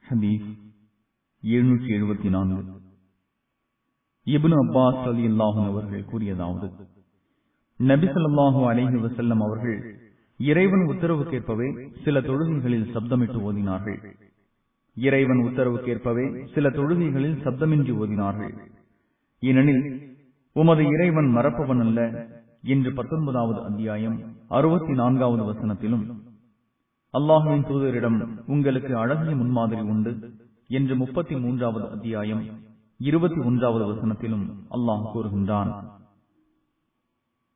ஹதீஸ் எழுநூற்றி எழுபத்தி நான்கு இப்னு அப்பாஸ் அலி அல்லாஹன் அவர்கள் கூறியதாவது நபிசல்லாஹு அலைஹி வசல்லம் அவர்கள் இறைவன் உத்தரவுக்கேற்பவே சில தொழுகைகளில் சப்தமிட்டு ஓதினார்கள் இறைவன் உத்தரவுக்கேற்பவே சில தொழுகைகளில் சப்தமின்றி ஓதினார்கள் ஏனெனில் உமது இறைவன் மறப்பவன் அல்ல என்று பத்தொன்பதாவது அத்தியாயம் அறுபத்தி நான்காவது வசனத்திலும் அல்லாஹுவின் தூதரிடம் உங்களுக்கு அழகிய முன்மாதிரி உண்டு என்று முப்பத்தி மூன்றாவது அத்தியாயம் இருபத்தி ஒன்றாவது வசனத்திலும் அல்லாஹ் கூறுகின்றான்